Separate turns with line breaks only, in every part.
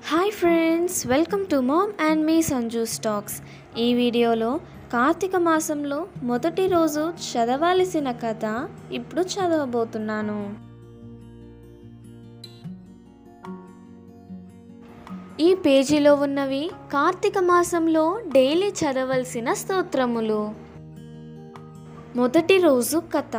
hi friends welcome to mom and me Sanju stocks ఈ వీడియోలో కార్తీక మాసంలో మొదటి రోజు చదవాల్సిన కథ ఇప్పుడు చదవబోతున్నాను ఈ పేజీలో ఉన్నవి కార్తీక మాసంలో డైలీ చదవలసిన స్తోత్రములు మొదటి రోజు కథ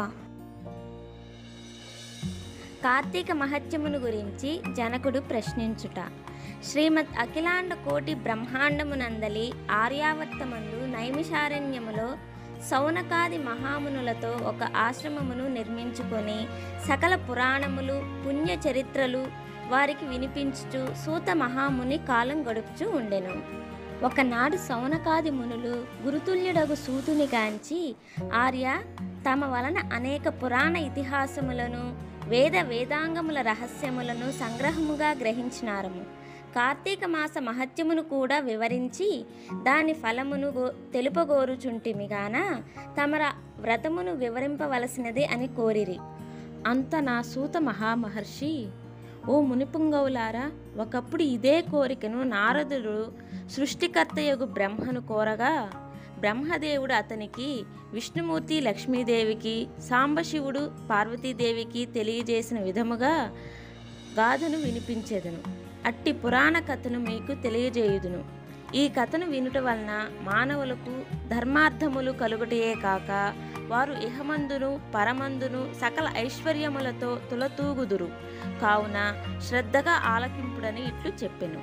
కార్తీక మహత్యమును గురించి జనకుడు ప్రశ్నించుట శ్రీమద్ అఖిలాండ కోటి బ్రహ్మాండమునందలి ఆర్యావర్తమందు నైమిషారణ్యములో సౌనకాది మహామునులతో ఒక ఆశ్రమమును నిర్మించుకొని సకల పురాణములు పుణ్య చరిత్రలు వారికి వినిపించుచు సూత మహాముని కాలం గడుపుచూ ఉండెను ఒకనాడు సౌనకాది మునులు గురుతుల్యుడగు సూతుని గాంచి ఆర్య తమ వలన అనేక పురాణ ఇతిహాసములను వేద వేదాంగముల రహస్యములను సంగ్రహముగా గ్రహించినారము కార్తీక మాస మహత్యమును కూడా వివరించి దాని ఫలమును గో- తెలుపగోరుచుంటిమి గాన తమర వ్రతమును వివరింపవలసినది అని కోరిరి
అంత నా సూత మహామహర్షి ఓ మునిపుంగవులారా ఒకప్పుడు ఇదే కోరికను నారదుడు సృష్టికర్తయగు బ్రహ్మను కోరగా బ్రహ్మదేవుడు అతనికి విష్ణుమూర్తి లక్ష్మీదేవికి సాంబశివుడు పార్వతీదేవికి తెలియజేసిన విధముగా గాథను వినిపించెదను అట్టి పురాణ కథను మీకు తెలియజేయుదును ఈ కథను వినుట వలన మానవులకు ధర్మార్థములు కలుగుటయే కాక వారు ఇహమందును పరమందును సకల ఐశ్వర్యములతో తులతూగుదురు కావున శ్రద్ధగా ఆలకింపుడని ఇట్లు చెప్పెను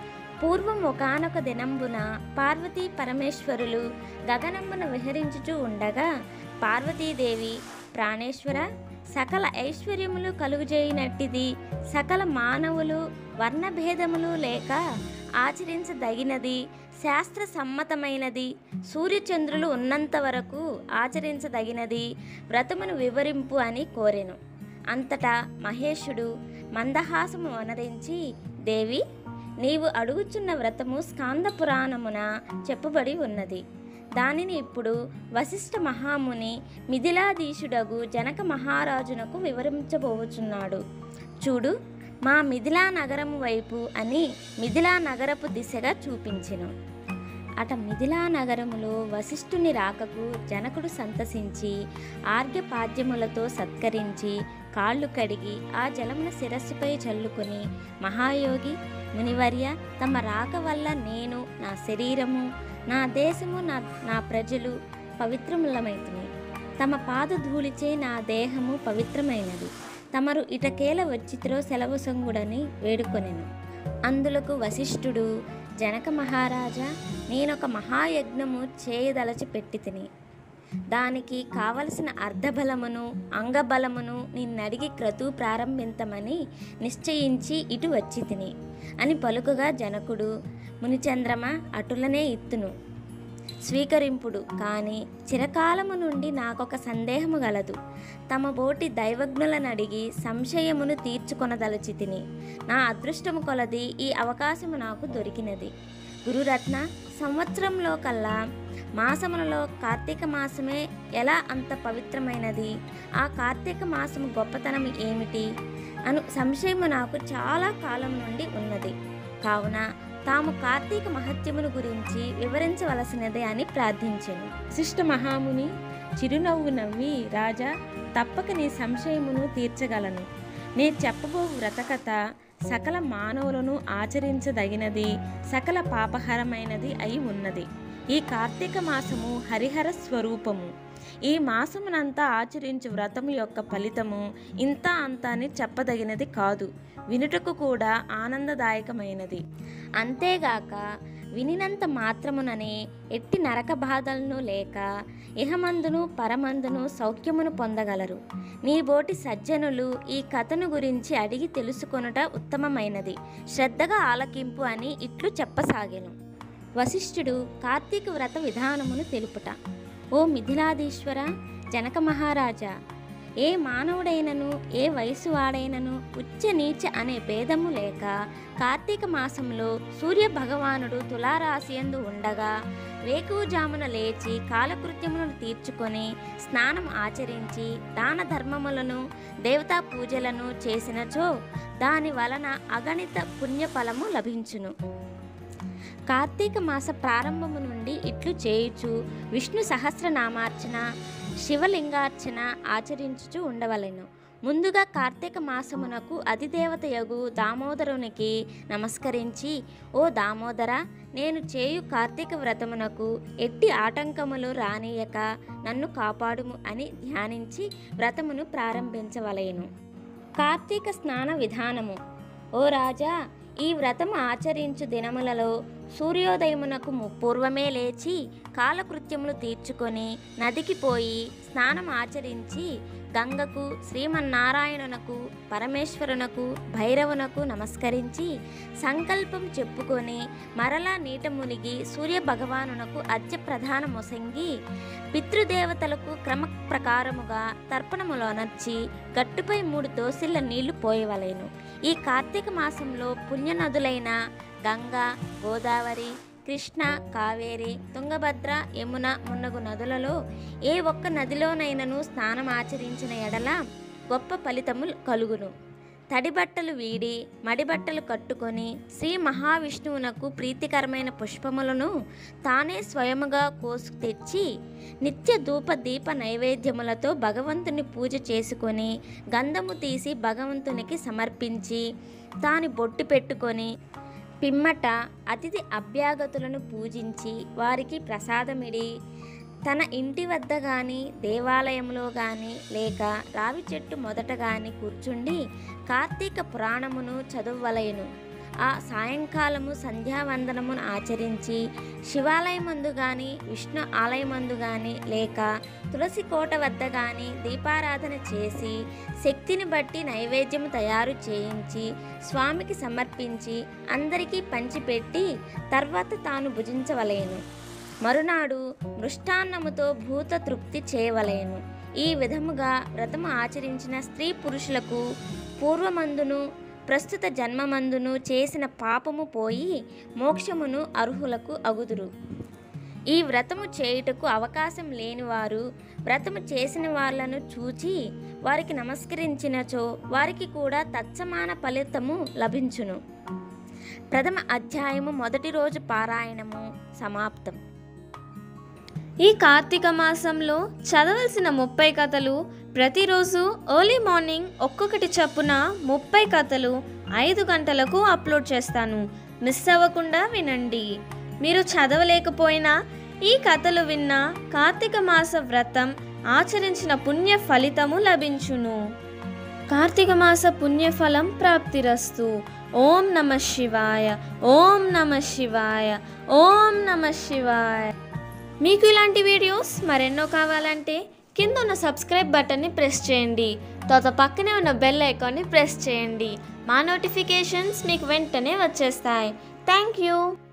పూర్వం ఒకనొక దినంబున పార్వతీ పరమేశ్వరులు గగనమున విహరించుచూ ఉండగా పార్వతీదేవి ప్రాణేశ్వర సకల ఐశ్వర్యములు కలుగుజేయనట్టిది సకల మానవులు వర్ణభేదములు లేక ఆచరించదగినది శాస్త్ర సమ్మతమైనది సూర్యచంద్రులు ఉన్నంత వరకు ఆచరించదగినది వ్రతమును వివరింపు అని కోరెను అంతటా మహేషుడు మందహాసము వనరించి దేవి నీవు అడుగుచున్న వ్రతము స్కాంద పురాణమున చెప్పబడి ఉన్నది దానిని ఇప్పుడు వశిష్ఠ మహాముని మిథిలాధీశుడగు జనక మహారాజునకు వివరించబోచున్నాడు చూడు మా మిథిలా నగరము వైపు అని మిథిలా నగరపు దిశగా చూపించెను అట మిథిలా నగరములో వశిష్ఠుని రాకకు జనకుడు సంతసించి ఆర్ఘ్యపాద్యములతో సత్కరించి కాళ్ళు కడిగి ఆ జలమున శిరస్సుపై చల్లుకొని మహాయోగి మునివర్య తమ రాక వల్ల నేను నా శరీరము నా దేశము నా నా ప్రజలు పవిత్రములమైతుని తమ పాదధూళిచే నా దేహము పవిత్రమైనది తమరు ఇటకేల వచ్చితిరో సెలవు సంగుడని వేడుకొనెను అందులకు వశిష్ఠుడు జనక మహారాజా నేనొక మహాయజ్ఞము చేయదలచి పెట్టి తిని దానికి కావలసిన అర్ధబలమును అంగబలమును నిన్నడిగి క్రతువు ప్రారంభించమని నిశ్చయించి ఇటు వచ్చి తిని అని పలుకుగా జనకుడు మునిచంద్రమ అటులనే ఇత్తును స్వీకరింపుడు కానీ చిరకాలము నుండి నాకొక సందేహము గలదు తమ బోటి దైవజ్ఞులను అడిగి సంశయమును తీర్చుకొనదలచి తిని నా అదృష్టము కొలది ఈ అవకాశము నాకు దొరికినది గురురత్న సంవత్సరంలో కల్లా మాసములలో కార్తీక మాసమే ఎలా అంత పవిత్రమైనది ఆ కార్తీక మాసము గొప్పతనం ఏమిటి అను సంశయము నాకు చాలా కాలం నుండి ఉన్నది కావున తాము కార్తీక మహత్యమును గురించి వివరించవలసినదే అని ప్రార్థించెను
శిష్ట మహాముని చిరునవ్వు నవ్వి రాజా తప్పక నీ సంశయమును తీర్చగలను నే చెప్పబో వ్రతకథ సకల మానవులను ఆచరించదగినది సకల పాపహరమైనది అయి ఉన్నది ఈ కార్తీక మాసము హరిహర స్వరూపము ఈ మాసమునంతా ఆచరించు వ్రతము యొక్క ఫలితము ఇంత అంత అని చెప్పదగినది కాదు వినుటకు కూడా ఆనందదాయకమైనది
అంతేగాక వినినంత మాత్రముననే ఎట్టి నరక బాధలను లేక ఇహమందును పరమందును సౌఖ్యమును పొందగలరు నీ బోటి సజ్జనులు ఈ కథను గురించి అడిగి తెలుసుకొనుట ఉత్తమమైనది శ్రద్ధగా ఆలకింపు అని ఇట్లు చెప్పసాగెను వశిష్ఠుడు కార్తీక వ్రత విధానమును తెలుపుట ఓ మిథిలాదీశ్వర జనక మహారాజా ఏ మానవుడైనను ఏ వయసు వాడైనను ఉచ్చ నీచ అనే భేదము లేక కార్తీక మాసంలో సూర్య భగవానుడు తులారాశియందు ఉండగా వేకువజామున లేచి కాలకృత్యములను తీర్చుకొని స్నానం ఆచరించి దాన ధర్మములను దేవతా పూజలను చేసినచో దాని వలన అగణిత పుణ్యఫలము లభించును కార్తీక మాస ప్రారంభము నుండి ఇట్లు చేయుచు విష్ణు సహస్రనామార్చన శివలింగార్చన ఆచరించుచు ఉండవలెను ముందుగా కార్తీక మాసమునకు అధిదేవతయగు దామోదరునికి నమస్కరించి ఓ దామోదర నేను చేయు కార్తీక వ్రతమునకు ఎట్టి ఆటంకములు రానియక నన్ను కాపాడుము అని ధ్యానించి వ్రతమును ప్రారంభించవలెను కార్తీక స్నాన విధానము ఓ రాజా ఈ వ్రతము ఆచరించు దినములలో సూర్యోదయమునకు ము- పూర్వమే లేచి కాలకృత్యములు తీర్చుకొని నదికి పోయి స్నానం ఆచరించి గంగకు శ్రీమన్నారాయణునకు పరమేశ్వరునకు భైరవునకు నమస్కరించి సంకల్పం చెప్పుకొని మరలా నీట మునిగి సూర్య భగవానునకు అర్ఘ్య ప్రధాన మొసంగి పితృదేవతలకు క్రమ ప్రకారముగా తర్పణములోనర్చి గట్టుపై మూడు దోసిళ్ల నీళ్లు పోయవలేను ఈ కార్తీక మాసంలో పుణ్యనదులైన గంగా గోదావరి కృష్ణ కావేరి తుంగభద్ర యమున మున్నగు నదులలో ఏ ఒక్క నదిలోనైనను స్నానం ఆచరించిన ఎడల గొప్ప ఫలితము కలుగును తడి బట్టలు వీడి మడి బట్టలు కట్టుకొని శ్రీ మహావిష్ణువునకు ప్రీతికరమైన పుష్పములను తానే స్వయముగా కోసు తెచ్చి నిత్య ధూప దీప నైవేద్యములతో భగవంతుని పూజ చేసుకొని గంధము తీసి భగవంతునికి సమర్పించి తాని బొట్టు పెట్టుకొని పిమ్మట అతిథి అభ్యాగతులను పూజించి వారికి ప్రసాదమిడి తన ఇంటి వద్ద కానీ దేవాలయంలో కానీ లేక రావి చెట్టు మొదట కానీ కూర్చుండి కార్తీక పురాణమును చదువలయను ఆ సాయంకాలము సంధ్యావందనమును ఆచరించి శివాలయమందు కానీ విష్ణు ఆలయమందు కానీ లేక తులసి కోట వద్ద కానీ దీపారాధన చేసి శక్తిని బట్టి నైవేద్యము తయారు చేయించి స్వామికి సమర్పించి అందరికీ పంచిపెట్టి తర్వాత తాను భుజించవలేను మరునాడు మృష్టాన్నముతో భూత తృప్తి చేయవలేను ఈ విధముగా వ్రతము ఆచరించిన స్త్రీ పురుషులకు పూర్వమందును ప్రస్తుత జన్మమందును చేసిన పాపము పోయి మోక్షమును అర్హులకు అగుదురు ఈ వ్రతము చేయుటకు అవకాశం లేనివారు వ్రతము చేసిన వాళ్ళను చూచి వారికి నమస్కరించినచో వారికి కూడా తత్సమాన ఫలితము లభించును ప్రథమ అధ్యాయము మొదటి రోజు పారాయణము సమాప్తం
ఈ కార్తీక మాసంలో చదవలసిన ముప్పై కథలు ప్రతిరోజు ఎర్లీ మార్నింగ్ ఒక్కొక్కటి చొప్పున ముప్పై కథలు ఐదు గంటలకు అప్లోడ్ చేస్తాను మిస్ అవ్వకుండా వినండి మీరు చదవలేకపోయినా ఈ కథలు విన్న కార్తీక మాస వ్రతం ఆచరించిన పుణ్య ఫలితము లభించును కార్తీక మాస పుణ్యఫలం ప్రాప్తిరస్తు ఓం నమ శివాయ ఓం నమ శివాయ ఓం నమ శివాయ మీకు ఇలాంటి వీడియోస్ మరెన్నో కావాలంటే కింద ఉన్న సబ్స్క్రైబ్ బటన్ని ప్రెస్ చేయండి తర్వాత పక్కనే ఉన్న బెల్ ఐకాన్ని ప్రెస్ చేయండి మా నోటిఫికేషన్స్ మీకు వెంటనే వచ్చేస్తాయి థ్యాంక్ యూ